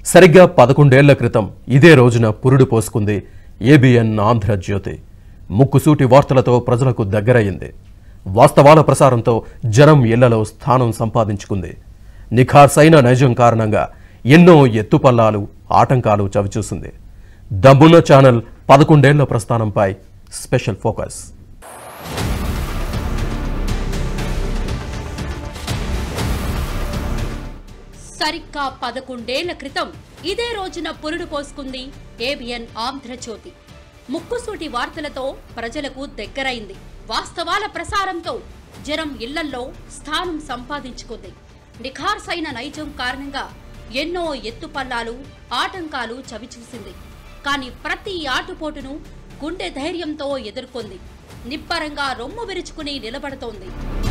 సరిగ్గా పదకొండేళ్ల క్రితం ఇదే రోజున పురుడు పోసుకుంది ఏబిఎన్ ఆంధ్రజ్యోతి ముక్కుసూటి వార్తలతో ప్రజలకు దగ్గరయ్యింది వాస్తవాల ప్రసారంతో జనం ఇళ్లలో స్థానం సంపాదించుకుంది నిఖార్సైన నైజం కారణంగా ఎన్నో ఎత్తుపల్లాలు ఆటంకాలు చవిచూసింది దమ్మున్న ఛానల్ పదకొండేళ్ల ప్రస్థానంపై స్పెషల్ ఫోకస్ సరిగ్గా పదకొండేళ్ల క్రితం ఇదే రోజున పురుడు పోసుకుంది ఏబిఎన్ ఆంధ్రజ్యోతి ముక్కుసూటి వార్తలతో ప్రజలకు దగ్గరైంది వాస్తవాల ప్రసారంతో జనం ఇళ్లల్లో స్థానం సంపాదించుకుంది నిఖార్సైన నైజం కారణంగా ఎన్నో ఎత్తుపల్లాలు ఆటంకాలు చవిచూసింది కానీ ప్రతి ఆటుపోటును గుండె ధైర్యంతో ఎదుర్కొంది నిబ్బరంగా రొమ్ము విరుచుకుని నిలబడుతోంది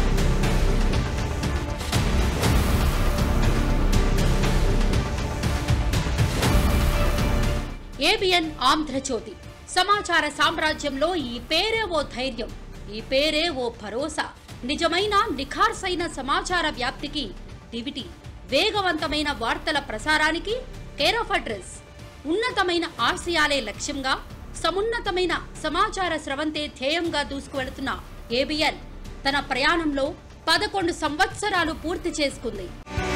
ఏబిఎన్ ఆంధ్రజ్యోతి సమాచార సామ్రాజ్యంలో ఈ పేరే ఓ ధైర్యం ఈ పేరే ఓ భరోసా నిజమైన నిఖార్సైన సమాచార వ్యాప్తికి డివిటి వేగవంతమైన వార్తల ప్రసారానికి కేర్ ఆఫ్ అడ్రస్ ఉన్నతమైన ఆశయాలే లక్ష్యంగా సమున్నతమైన సమాచార స్రవంతే ధ్యేయంగా దూసుకువెళుతున్న ఏబిఎన్ తన ప్రయాణంలో పదకొండు సంవత్సరాలు పూర్తి చేసుకుంది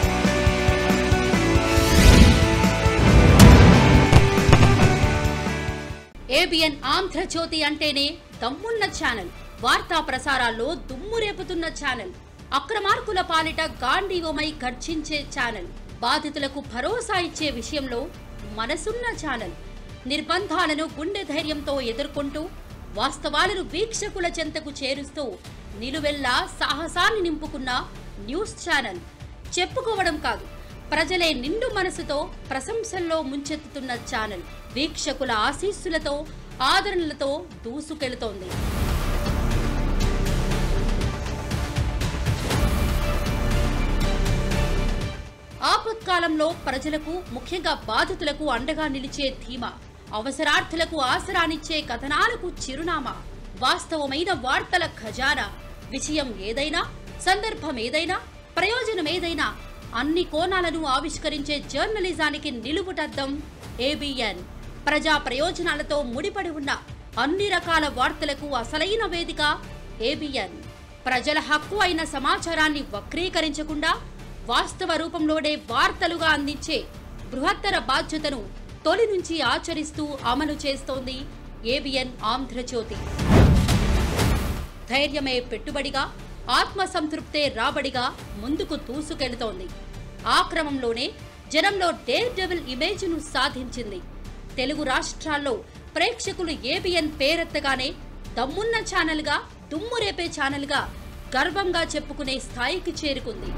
ఏబిఎన్ ఆంధ్రజ్యోతి అంటేనే దమ్మున్న ఛానల్ వార్తా ప్రసారాల్లో దుమ్ము రేపుతున్న ఛానల్ అక్రమార్కుల పాలిట గాంధీవమై గర్జించే ఛానల్ బాధితులకు భరోసా ఇచ్చే విషయంలో మనసున్న ఛానల్ నిర్బంధాలను గుండె ధైర్యంతో ఎదుర్కొంటూ వాస్తవాలను వీక్షకుల చెంతకు చేరుస్తూ నిలువెల్లా సాహసాన్ని నింపుకున్న న్యూస్ ఛానల్ చెప్పుకోవడం కాదు ప్రజలే నిండు మనసుతో ప్రశంసల్లో ముంచెత్తుతున్న ఛానల్ వీక్షకుల ఆశీస్సులతో ఆదరణలతో దూసుకెళుతోంది ఆపత్కాలంలో ప్రజలకు ముఖ్యంగా బాధితులకు అండగా నిలిచే ధీమా అవసరార్థులకు ఆసరానిచ్చే కథనాలకు చిరునామా వాస్తవమైన వార్తల ఖజానా విషయం ఏదైనా సందర్భం ఏదైనా ప్రయోజనం ఏదైనా అన్ని కోణాలను ఆవిష్కరించే జర్నలిజానికి నిలువుటద్దం ఏబిఎన్ ప్రజా ప్రయోజనాలతో ముడిపడి ఉన్న అన్ని రకాల వార్తలకు అసలైన వేదిక ఏబిఎన్ ప్రజల హక్కు అయిన సమాచారాన్ని వక్రీకరించకుండా వాస్తవ రూపంలోనే వార్తలుగా అందించే బృహత్తర బాధ్యతను తొలి నుంచి ఆచరిస్తూ అమలు చేస్తోంది ఏబిఎన్ ఆంధ్రజ్యోతి ధైర్యమే పెట్టుబడిగా ఆత్మసంతృప్తే రాబడిగా ముందుకు దూసుకెళుతోంది ఆ క్రమంలోనే జనంలో డేర్ డెవిల్ ఇమేజ్ను సాధించింది తెలుగు రాష్ట్రాల్లో ప్రేక్షకులు ఏబిఎన్ పేరెత్తగానే దమ్మున్న ఛానల్గా దుమ్ము రేపే ఛానల్గా గర్వంగా చెప్పుకునే స్థాయికి చేరుకుంది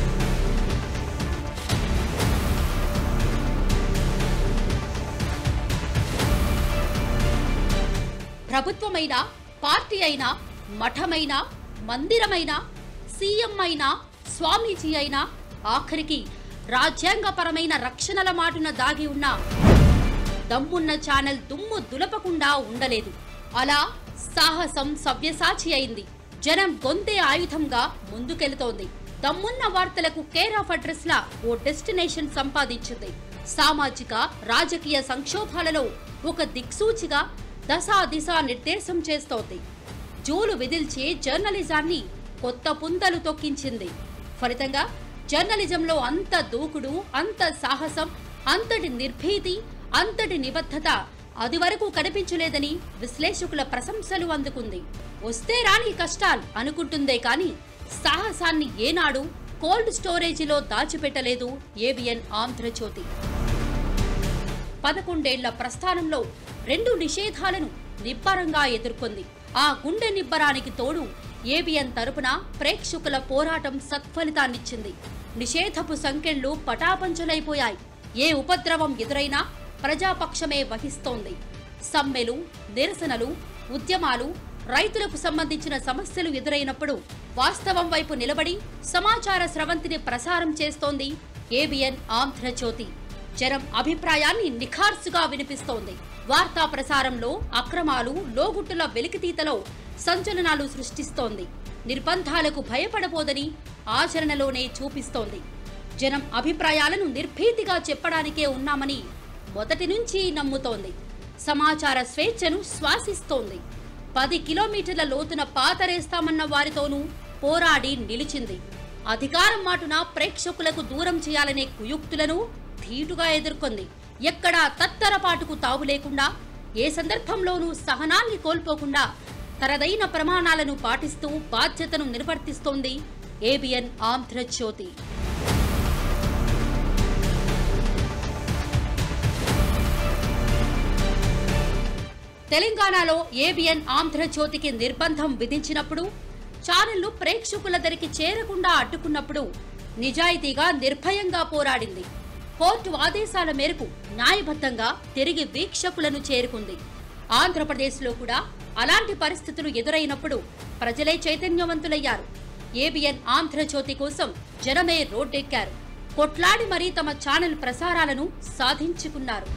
ప్రభుత్వమైన పార్టీ అయినా మఠమైన మందిరమైన సీఎం అయినా స్వామీజీ అయినా ఆఖరికి రాజ్యాంగపరమైన రక్షణల మాటున దాగి ఉన్న దమ్మున్న ఛానల్ దుమ్ము దులపకుండా ఉండలేదు అలా సాహసం సవ్యసాచి అయింది జనం గొంతే ఆయుధంగా ముందుకెళుతోంది దమ్మున్న వార్తలకు కేర్ ఆఫ్ అడ్రస్ లా ఓ డెస్టినేషన్ సంపాదించింది సామాజిక రాజకీయ సంక్షోభాలలో ఒక దిక్సూచిగా దశా దిశ నిర్దేశం చేస్తోంది జూలు విదిల్చి జర్నలిజాన్ని కొత్త పుంతలు తొక్కించింది ఫలితంగా జర్నలిజంలో అంత దూకుడు అంత సాహసం అంతటి నిర్భీతి అంతటి నిబద్ధత అది వరకు కనిపించలేదని విశ్లేషకుల ప్రశంసలు అందుకుంది వస్తే రాని కష్టాలు అనుకుంటుందే కాని సాహసాన్ని ఏనాడు కోల్డ్ స్టోరేజీలో దాచిపెట్టలేదు ఏబిఎన్ ఆంధ్రజ్యోతి పదకొండేళ్ల ప్రస్థానంలో రెండు నిషేధాలను నిబ్బరంగా ఎదుర్కొంది ఆ గుండె నిబ్బరానికి తోడు ఏబిఎన్ తరపున ప్రేక్షకుల పోరాటం సత్ఫలితాన్నిచ్చింది నిషేధపు సంకెళ్లు పటాపంచలైపోయాయి ఏ ఉపద్రవం ఎదురైనా ప్రజాపక్షమే వహిస్తోంది సమ్మెలు నిరసనలు ఉద్యమాలు రైతులకు సంబంధించిన సమస్యలు ఎదురైనప్పుడు వాస్తవం వైపు నిలబడి సమాచార స్రవంతిని ప్రసారం చేస్తోంది ఏబిఎన్ ఆంధ్రజ్యోతి జనం అభిప్రాయాన్ని నిఖార్సుగా వినిపిస్తోంది వార్తా ప్రసారంలో అక్రమాలు లోగుట్టుల వెలికితీతలో సంచలనాలు సృష్టిస్తోంది నిర్బంధాలకు భయపడబోదని ఆచరణలోనే చూపిస్తోంది జనం అభిప్రాయాలను నిర్భీతిగా చెప్పడానికే ఉన్నామని మొదటి నుంచి నమ్ముతోంది సమాచార స్వేచ్ఛను శ్వాసిస్తోంది పది కిలోమీటర్ల లోతున పాతరేస్తామన్న వారితోనూ పోరాడి నిలిచింది అధికారం మాటున ప్రేక్షకులకు దూరం చేయాలనే కుయుక్తులను ధీటుగా ఎదుర్కొంది ఎక్కడా తత్తరపాటుకు తావు లేకుండా ఏ సందర్భంలోనూ సహనాన్ని కోల్పోకుండా తనదైన ప్రమాణాలను పాటిస్తూ బాధ్యతను నిర్వర్తిస్తోంది ఏబిఎన్ ఆంధ్రజ్యోతి తెలంగాణలో ఏబిఎన్ ఆంధ్రజ్యోతికి నిర్బంధం విధించినప్పుడు ఛానళ్లు ప్రేక్షకుల దరికి చేరకుండా అడ్డుకున్నప్పుడు నిజాయితీగా నిర్భయంగా పోరాడింది కోర్టు ఆదేశాల మేరకు న్యాయబద్ధంగా తిరిగి వీక్షకులను చేరుకుంది ఆంధ్రప్రదేశ్లో కూడా అలాంటి పరిస్థితులు ఎదురైనప్పుడు ప్రజలే చైతన్యవంతులయ్యారు ఏబిఎన్ ఆంధ్రజ్యోతి కోసం జనమే రోడ్డెక్కారు కొట్లాడి మరీ తమ ఛానల్ ప్రసారాలను సాధించుకున్నారు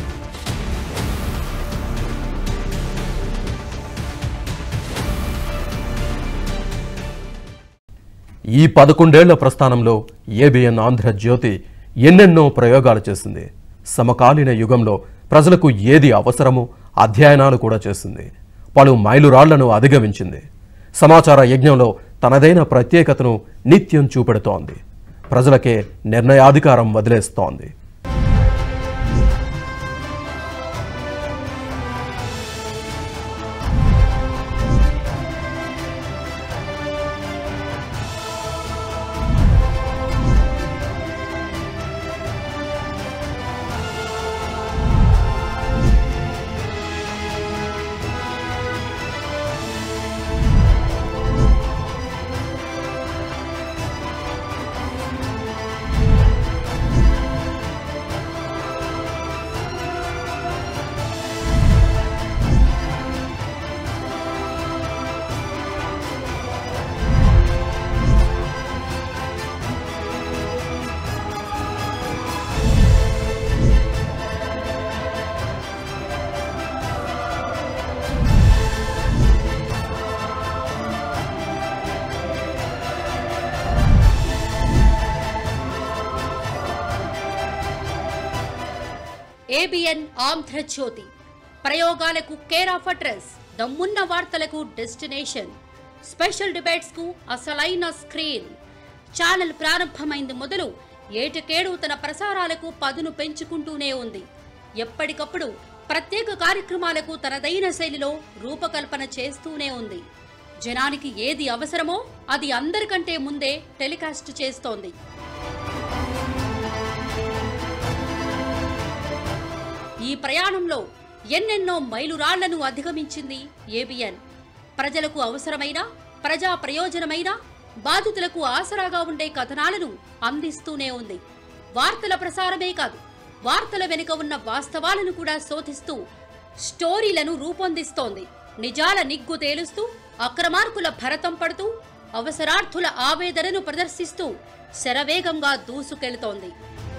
ఈ పదకొండేళ్ల ప్రస్థానంలో ఏబిఎన్ ఆంధ్రజ్యోతి ఎన్నెన్నో ప్రయోగాలు చేసింది సమకాలీన యుగంలో ప్రజలకు ఏది అవసరమో అధ్యయనాలు కూడా చేసింది పలు మైలురాళ్లను అధిగమించింది సమాచార యజ్ఞంలో తనదైన ప్రత్యేకతను నిత్యం చూపెడుతోంది ప్రజలకే నిర్ణయాధికారం వదిలేస్తోంది ఏబిఎన్ ఆంధ్రజ్యోతి ప్రయోగాలకు కేర్ ఆఫ్ అడ్రస్ దమ్మున్న వార్తలకు డెస్టినేషన్ స్పెషల్ డిబేట్స్ కు అసలైన స్క్రీన్ ఛానల్ ప్రారంభమైంది మొదలు ఏటకేడు తన ప్రసారాలకు పదును పెంచుకుంటూనే ఉంది ఎప్పటికప్పుడు ప్రత్యేక కార్యక్రమాలకు తనదైన శైలిలో రూపకల్పన చేస్తూనే ఉంది జనానికి ఏది అవసరమో అది అందరికంటే ముందే టెలికాస్ట్ చేస్తోంది ఈ ప్రయాణంలో ఎన్నెన్నో మైలురాళ్లను అధిగమించింది ఏబిఎన్ ప్రజలకు అవసరమైన ప్రజా ప్రయోజనమైన బాధితులకు ఆసరాగా ఉండే కథనాలను అందిస్తూనే ఉంది వార్తల ప్రసారమే కాదు వార్తల వెనుక ఉన్న వాస్తవాలను కూడా శోధిస్తూ స్టోరీలను రూపొందిస్తోంది నిజాల నిగ్గు తేలుస్తూ అక్రమార్కుల భరతం పడుతూ అవసరార్థుల ఆవేదనను ప్రదర్శిస్తూ శరవేగంగా దూసుకెళ్తోంది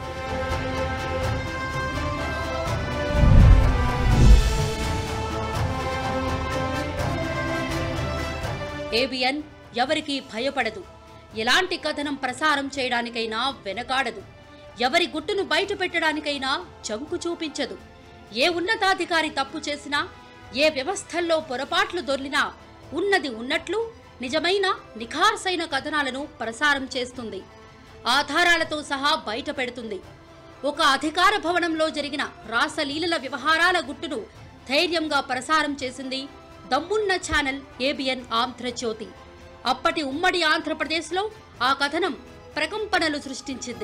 ఏబిఎన్ ఎవరికీ భయపడదు ఎలాంటి కథనం ప్రసారం చేయడానికైనా వెనకాడదు ఎవరి గుట్టును బయట పెట్టడానికైనా చంకు చూపించదు ఏ ఉన్నతాధికారి తప్పు చేసినా ఏ వ్యవస్థల్లో పొరపాట్లు దొర్లినా ఉన్నది ఉన్నట్లు నిజమైన నిఖార్సైన కథనాలను ప్రసారం చేస్తుంది ఆధారాలతో సహా బయట పెడుతుంది ఒక అధికార భవనంలో జరిగిన రాసలీలల వ్యవహారాల గుట్టును ధైర్యంగా ప్రసారం చేసింది దమ్మున్న ఛానల్ ఏబిఎన్ ఆంధ్రజ్యోతి అప్పటి ఉమ్మడి ఆంధ్రప్రదేశ్లో ఆ కథనం ప్రకంపనలు సృష్టించింది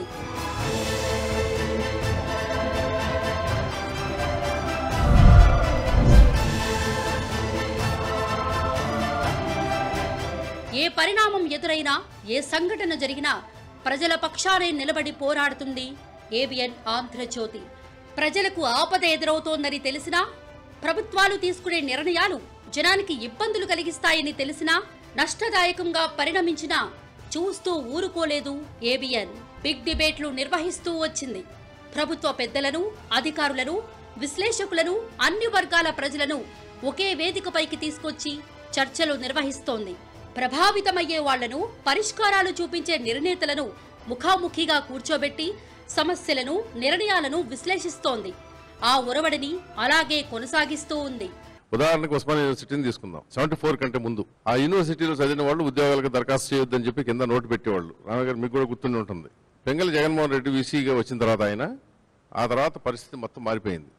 ఏ పరిణామం ఎదురైనా ఏ సంఘటన జరిగినా ప్రజల పక్షానే నిలబడి పోరాడుతుంది ఏబిఎన్ ఆంధ్రజ్యోతి ప్రజలకు ఆపద ఎదురవుతోందని తెలిసినా ప్రభుత్వాలు తీసుకునే నిర్ణయాలు జనానికి ఇబ్బందులు కలిగిస్తాయని తెలిసినా నష్టదాయకంగా పరిణమించినా చూస్తూ ఊరుకోలేదు ఏబిఎన్ బిగ్ డిబేట్లు నిర్వహిస్తూ వచ్చింది ప్రభుత్వ పెద్దలను అధికారులను విశ్లేషకులను అన్ని వర్గాల ప్రజలను ఒకే వేదికపైకి తీసుకొచ్చి చర్చలు నిర్వహిస్తోంది ప్రభావితమయ్యే వాళ్లను పరిష్కారాలు చూపించే నిర్ణేతలను ముఖాముఖిగా కూర్చోబెట్టి సమస్యలను నిర్ణయాలను విశ్లేషిస్తోంది ఆ ఒరవడిని అలాగే కొనసాగిస్తూ ఉంది ఉదాహరణకు ఉస్మానియా యూనివర్సిటీని తీసుకుందాం సెవెంటీ ఫోర్ కంటే ముందు ఆ యూనివర్సిటీలో చదివిన వాళ్ళు ఉద్యోగాలకు దరఖాస్తు చేయొద్దని చెప్పి కింద నోటు పెట్టేవాళ్ళు రామగారు మీకు కూడా గుర్తుండి ఉంటుంది పెంగళ జగన్మోహన్ రెడ్డి వీసీగా వచ్చిన తర్వాత ఆయన ఆ తర్వాత పరిస్థితి మొత్తం మారిపోయింది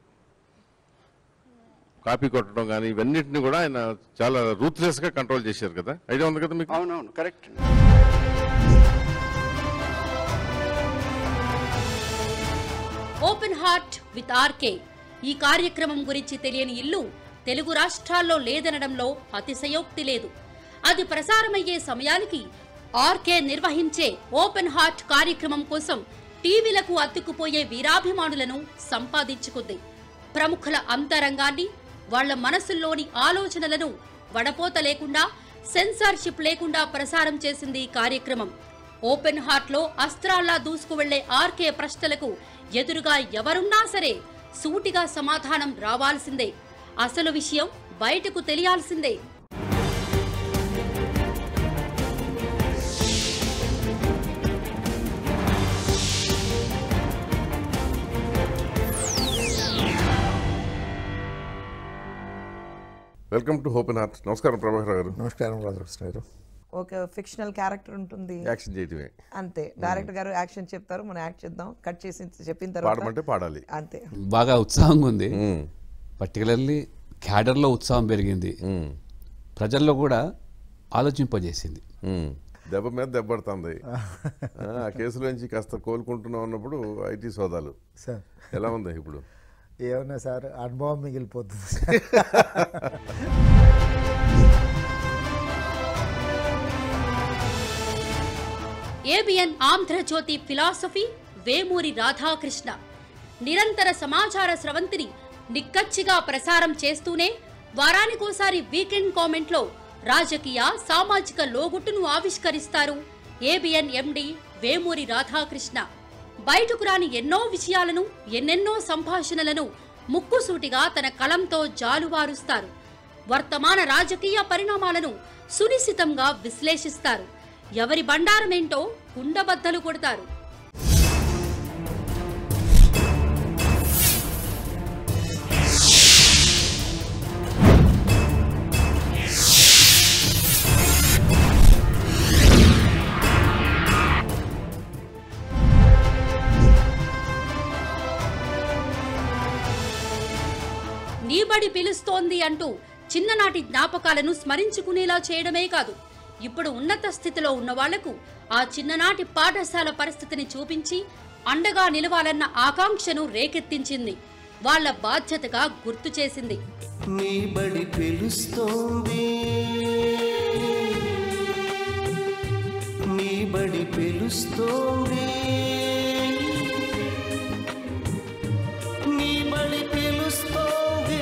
కాపీ కొట్టడం కానీ ఇవన్నిటిని కూడా ఆయన చాలా రూత్లెస్ గా కంట్రోల్ చేశారు కదా ఐడియా ఉంది కదా మీకు అవునవును correct open heart with RK ఈ కార్యక్రమం గురించి తెలియని ఇల్లు తెలుగు రాష్ట్రాల్లో లేదనడంలో అతిశయోక్తి లేదు అది ప్రసారమయ్యే సమయానికి ఆర్కే నిర్వహించే ఓపెన్ హార్ట్ కార్యక్రమం కోసం టీవీలకు అతుక్కుపోయే వీరాభిమానులను సంపాదించుకుంది ప్రముఖుల అంతరంగాన్ని వాళ్ళ మనసుల్లోని ఆలోచనలను వడపోత లేకుండా సెన్సార్షిప్ లేకుండా ప్రసారం చేసింది ఈ కార్యక్రమం ఓపెన్ హార్ట్ లో అస్త్రాల్లా దూసుకు వెళ్లే ఆర్కే ప్రశ్నలకు ఎదురుగా ఎవరున్నా సరే సూటిగా సమాధానం రావాల్సిందే అసలు విషయం బయటకు తెలియాల్సిందే వెల్కమ్ టు ఓపెన్ హార్ట్ నమస్కారం ప్రభాకర్ గారు నమస్కారం రాధాకృష్ణ గారు ఒక ఫిక్షనల్ క్యారెక్టర్ ఉంటుంది యాక్షన్ చేయటమే అంతే డైరెక్టర్ గారు యాక్షన్ చెప్తారు మనం యాక్ట్ చేద్దాం కట్ చేసి చెప్పిన తర్వాత పాడమంటే పాడాలి అంతే బాగా ఉత్సాహంగా ఉంది మ్మ్. పర్టికులర్లీ క్యాడర్లో ఉత్సాహం పెరిగింది మ్మ్. ప్రజల్లో కూడా ఆలోచింపజేసింది మ్మ్. దెబ్బ మీద దెబ్బడుతుంది ఆ కేసులోంచి కాస్త కోలుకుంటున్నాం అన్నప్పుడు ఐటీ సోదాలు సార్ ఎలా ఉంది ఇప్పుడు ఏమన్నా సార్ అనుభవం మిగిలిపోతుంది ఏబిఎన్ ఆంధ్రజ్యోతి ఫిలాసఫీ వేమూరి రాధాకృష్ణ నిరంతర సమాచార స్రవంతిని నిక్కచ్చిగా ప్రసారం చేస్తూనే వారానికోసారి వీకెండ్ కామెంట్లో రాజకీయ సామాజిక లోగుట్టును ఆవిష్కరిస్తారు ఏబిఎన్ ఎండి వేమూరి రాధాకృష్ణ బయటకు రాని ఎన్నో విషయాలను ఎన్నెన్నో సంభాషణలను ముక్కుసూటిగా తన కలంతో జాలువారుస్తారు వర్తమాన రాజకీయ పరిణామాలను సునిశితంగా విశ్లేషిస్తారు ఎవరి బండారమేంటో కుండబద్దలు కొడతారు నీబడి పిలుస్తోంది అంటూ చిన్ననాటి జ్ఞాపకాలను స్మరించుకునేలా చేయడమే కాదు ఇప్పుడు ఉన్నత స్థితిలో ఉన్న వాళ్లకు ఆ చిన్ననాటి పాఠశాల పరిస్థితిని చూపించి అండగా నిలవాలన్న ఆకాంక్షను రేకెత్తించింది వాళ్ళ బాధ్యతగా గుర్తు చేసింది నీ బడి పిలుస్తోంది నీ బడి పిలుస్తోంది నీ బడి పిలుస్తోంది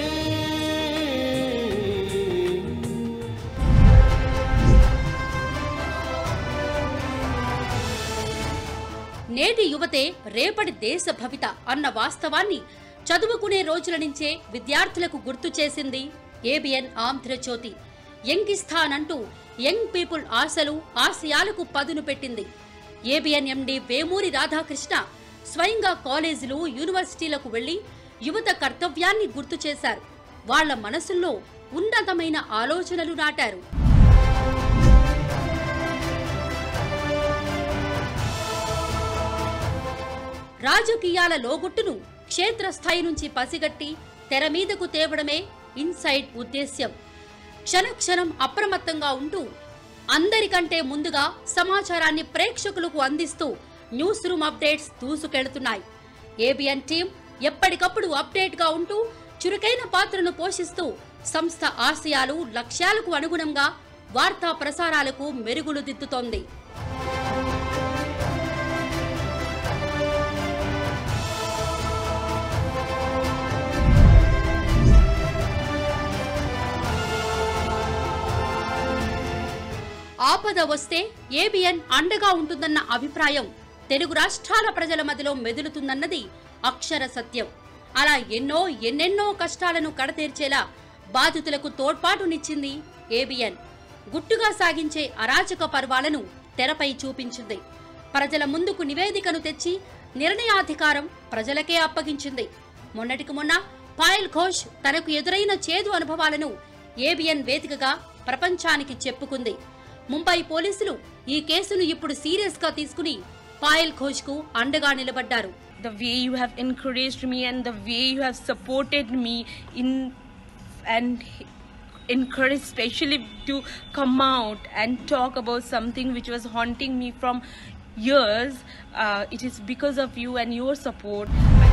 నేటి యువతే రేపటి దేశ భవిత అన్న వాస్తవాన్ని చదువుకునే రోజుల నుంచే విద్యార్థులకు గుర్తు చేసింది ఏబిఎన్ ఆంధ్రజ్యోతి యంగిస్థాన్ అంటూ యంగ్ పీపుల్ ఆశలు ఆశయాలకు పదును పెట్టింది ఏబిఎన్ ఎండి వేమూరి రాధాకృష్ణ స్వయంగా కాలేజీలు యూనివర్సిటీలకు వెళ్లి యువత కర్తవ్యాన్ని గుర్తు చేశారు వాళ్ళ మనసుల్లో ఉన్నతమైన ఆలోచనలు నాటారు రాజకీయాల లోగుట్టును క్షేత్రస్థాయి నుంచి పసిగట్టి తెర మీదకు తేవడమే ఇన్సైడ్ ఉద్దేశ్యం క్షణక్షణం అప్రమత్తంగా ఉంటూ అందరికంటే ముందుగా సమాచారాన్ని ప్రేక్షకులకు అందిస్తూ న్యూస్ రూమ్ అప్డేట్స్ దూసుకెళ్తున్నాయి ఏబిఎన్ టీం ఎప్పటికప్పుడు అప్డేట్గా ఉంటూ చురుకైన పాత్రను పోషిస్తూ సంస్థ ఆశయాలు లక్ష్యాలకు అనుగుణంగా వార్తా ప్రసారాలకు మెరుగులు దిద్దుతోంది ఆపద వస్తే ఏబిఎన్ అండగా ఉంటుందన్న అభిప్రాయం తెలుగు రాష్ట్రాల ప్రజల మధ్యలో మెదులుతుందన్నది అక్షర సత్యం అలా ఎన్నో ఎన్నెన్నో కష్టాలను కడతీర్చేలా బాధితులకు తోడ్పాటునిచ్చింది ఏబిఎన్ గుట్టుగా సాగించే అరాచక పర్వాలను తెరపై చూపించింది ప్రజల ముందుకు నివేదికను తెచ్చి నిర్ణయాధికారం ప్రజలకే అప్పగించింది మొన్నటికి మొన్న పాయల్ ఘోష్ తనకు ఎదురైన చేదు అనుభవాలను ఏబిఎన్ వేదికగా ప్రపంచానికి చెప్పుకుంది ముంబై పోలీసులు ఈ కేసును ఇప్పుడు సీరియస్ గా తీసుకుని పాయల్ ఘోష్ కు అండగా నిలబడ్డారు the way you have encouraged me and the way you have supported me in and encouraged especially to come out and talk about something which was haunting me from years uh, it is because of you and your support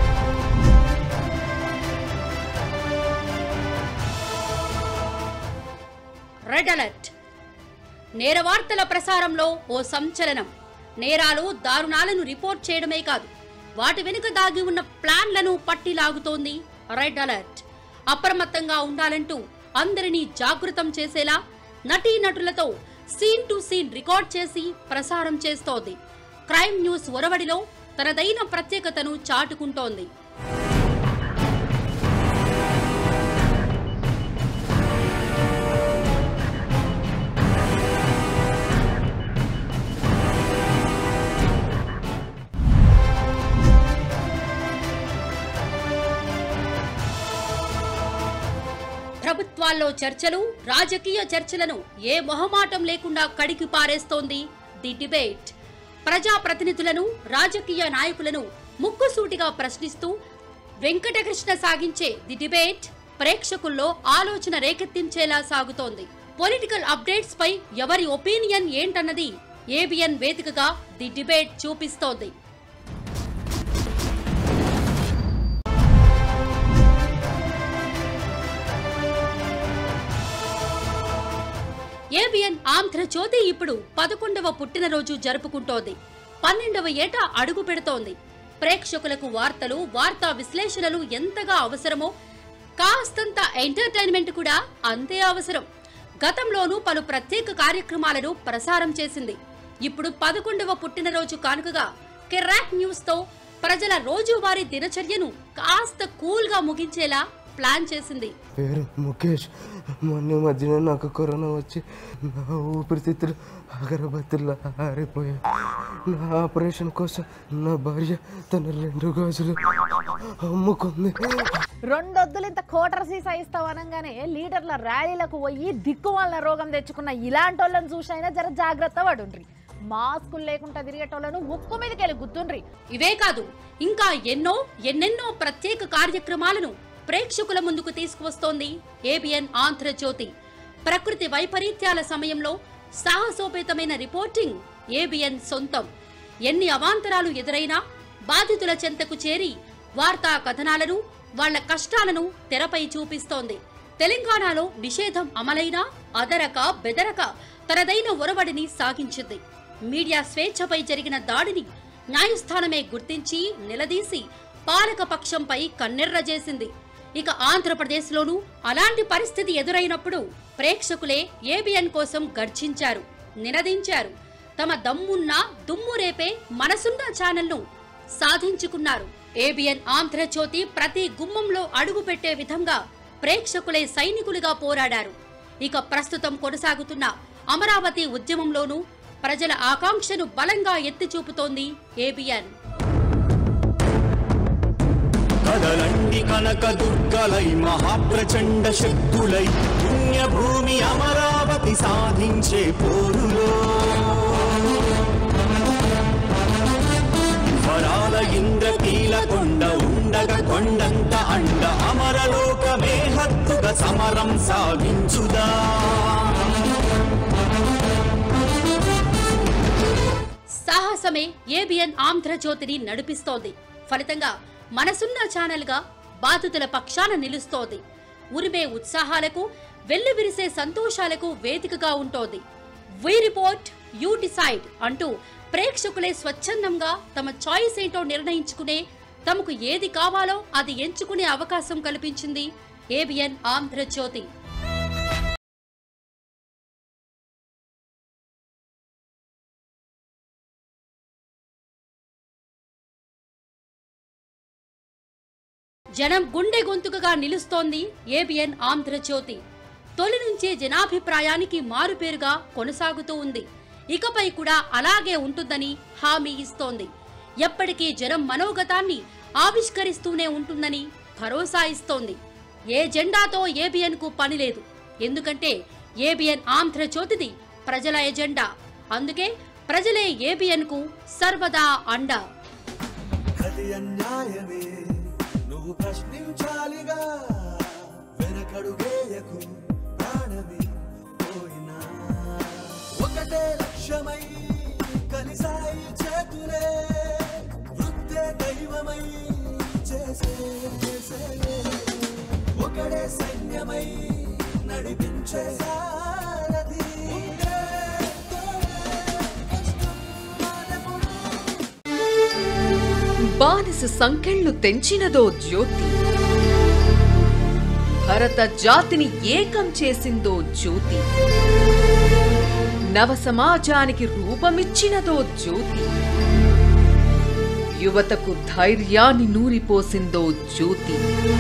red alert నేర వార్తల ప్రసారంలో ఓ సంచలనం నేరాలు దారుణాలను report చేయడమే కాదు వాటి వెనుక దాగి ఉన్న ప్లాన్లను పట్టి లాగుతోంది రెడ్ అలర్ట్ అప్రమత్తంగా ఉండాలంటూ అందరినీ జాగృతం చేసేలా నటీ నటులతో సీన్ టు సీన్ రికార్డ్ చేసి ప్రసారం చేస్తోంది క్రైమ్ న్యూస్ ఒరవడిలో తనదైన ప్రత్యేకతను చాటుకుంటోంది ప్రభుత్వాల్లో చర్చలు రాజకీయ చర్చలను ఏ మొహమాటం లేకుండా కడికి పారేస్తోంది ది డిబేట్ ప్రజాప్రతినిధులను రాజకీయ నాయకులను ముక్కుసూటిగా ప్రశ్నిస్తూ వెంకటకృష్ణ సాగించే ది డిబేట్ ప్రేక్షకుల్లో ఆలోచన రేకెత్తించేలా సాగుతోంది పొలిటికల్ అప్డేట్స్ పై ఎవరి ఒపీనియన్ ఏంటన్నది ఏబిఎన్ వేదికగా ది డిబేట్ చూపిస్తోంది ఏబిఎన్ ఆంధ్రజ్యోతి ఇప్పుడు పదకొండవ పుట్టినరోజు జరుపుకుంటోంది పన్నెండవ ఏట అడుగు పెడుతోంది ప్రేక్షకులకు వార్తలు వార్తా విశ్లేషణలు ఎంతగా అవసరమో కాస్తంత ఎంటర్టైన్మెంట్ కూడా అంతే అవసరం గతంలోనూ పలు ప్రత్యేక కార్యక్రమాలను ప్రసారం చేసింది ఇప్పుడు పదకొండవ పుట్టినరోజు కానుకగా కెరాక్ న్యూస్ తో ప్రజల రోజువారీ దినచర్యను కాస్త కూల్ గా ముగించేలా ప్లాన్ చేసింది పేరు ముఖేష్ మొన్న మధ్యన నాకు కరోనా వచ్చి నా ఊపిరితిత్తులు అగరబత్తులు ఆరిపోయాయి నా ఆపరేషన్ కోసం నా భార్య తన రెండు గాజులు అమ్ముకుంది రెండొద్దులు ఇంత కోటర్ సీసా ఇస్తావు అనగానే లీడర్ల ర్యాలీలకు పోయి దిక్కుమాలిన రోగం తెచ్చుకున్న ఇలాంటి వాళ్ళని చూసైనా జర జాగ్రత్త పడుండ్రి మాస్కులు లేకుండా తిరిగేటోళ్ళను ముక్కు మీదకెళ్ళి గుర్తుండ్రి ఇవే కాదు ఇంకా ఎన్నో ఎన్నెన్నో ప్రత్యేక కార్యక్రమాలను ప్రేక్షకుల ముందుకు తీసుకువస్తోంది ఏబిఎన్ ఆంధ్రజ్యోతి ప్రకృతి వైపరీత్యాల సమయంలో సాహసోపేతమైన రిపోర్టింగ్ ఏబిఎన్ సొంతం ఎన్ని అవాంతరాలు ఎదురైనా బాధితుల చెంతకు చేరి వార్తా కథనాలను వాళ్ళ కష్టాలను తెరపై చూపిస్తోంది తెలంగాణలో నిషేధం అమలైనా అదరక బెదరక తనదైన ఒరవడిని సాగించింది మీడియా స్వేచ్ఛపై జరిగిన దాడిని న్యాయస్థానమే గుర్తించి నిలదీసి పాలక పక్షంపై కన్నెర్రజేసింది ఇక ఆంధ్రప్రదేశ్లోనూ అలాంటి పరిస్థితి ఎదురైనప్పుడు ప్రేక్షకులే ఏబిఎన్ కోసం గర్జించారు నినదించారు తమ దమ్మున్న దుమ్ము రేపే మనసున్న ఛానల్ను సాధించుకున్నారు ఏబిఎన్ ఆంధ్రజ్యోతి ప్రతి గుమ్మంలో అడుగు పెట్టే విధంగా ప్రేక్షకులే సైనికులుగా పోరాడారు ఇక ప్రస్తుతం కొనసాగుతున్న అమరావతి ఉద్యమంలోనూ ప్రజల ఆకాంక్షను బలంగా ఎత్తి చూపుతోంది ఏబిఎన్ కదలండి కనక దుర్గలై మహాప్రచండ శక్తులై పుణ్యభూమి అమరావతి సాధించే పోరులో వరాల ఇంద్రకీల కొండ ఉండగ కొండంత అండ అమరలోకమే హత్తుగా సమరం సాగించుదా సాహసమే ఏబిఎన్ ఆంధ్రజ్యోతిని నడిపిస్తోంది ఫలితంగా మనసున్న ఛానల్ గా బాధితుల పక్షాన నిలుస్తోంది ఉరిమే ఉత్సాహాలకు వెల్లివిరిసే సంతోషాలకు వేదికగా ఉంటోంది వి రిపోర్ట్ యూ డిసైడ్ అంటూ ప్రేక్షకులే స్వచ్ఛందంగా తమ చాయిస్ ఏంటో నిర్ణయించుకునే తమకు ఏది కావాలో అది ఎంచుకునే అవకాశం కల్పించింది ఏబిఎన్ ఆంధ్రజ్యోతి జనం గుండె గొంతుకగా నిలుస్తోంది ఏబిఎన్ ఆంధ్రజ్యోతి తొలి నుంచే జనాభిప్రాయానికి మారుపేరుగా కొనసాగుతూ ఉంది ఇకపై కూడా అలాగే ఉంటుందని హామీ ఇస్తోంది ఎప్పటికీ జనం మనోగతాన్ని ఆవిష్కరిస్తూనే ఉంటుందని భరోసా ఇస్తోంది ఏ జెండాతో ఏబిఎన్ కు పని లేదు ఎందుకంటే ఏబిఎన్ ఆంధ్రజ్యోతిది ప్రజల ఎజెండా అందుకే ప్రజలే ఏబిఎన్ కు సర్వదా అండా అది అన్యాయమే నువ్వు ప్రశ్నించాలిగా వెనకడుగేయకు ప్రాణమే పోయినా ఒకటే లక్ష్యమై కలిసాయి చేతులే వృత్తే దైవమై చేసే చేసేలే. ఒకడే సైన్యమై నడిపించే సారథి ఉండే తోడే కష్టం మానవుడు బానిస సంకెళ్ళు తెంచినదో జ్యోతి భరత జాతిని ఏకం చేసిందో జ్యోతి నవ సమాజానికి రూపమిచ్చినదో జ్యోతి యువతకు ధైర్యాన్ని నూరిపోసిందో జ్యోతి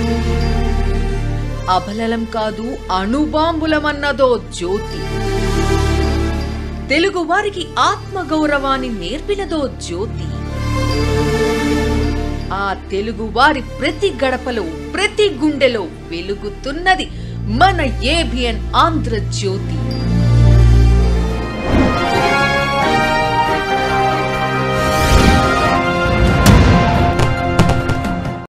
అబలలం కాదు అణుబాంబులమన్నదో జ్యోతి తెలుగు వారికి ఆత్మగౌరవాన్ని నేర్పినదో జ్యోతి ఆ తెలుగు వారి ప్రతి గడపలో ప్రతి గుండెలో వెలుగుతున్నది మన ఏబిఎన్ ఆంధ్రజ్యోతి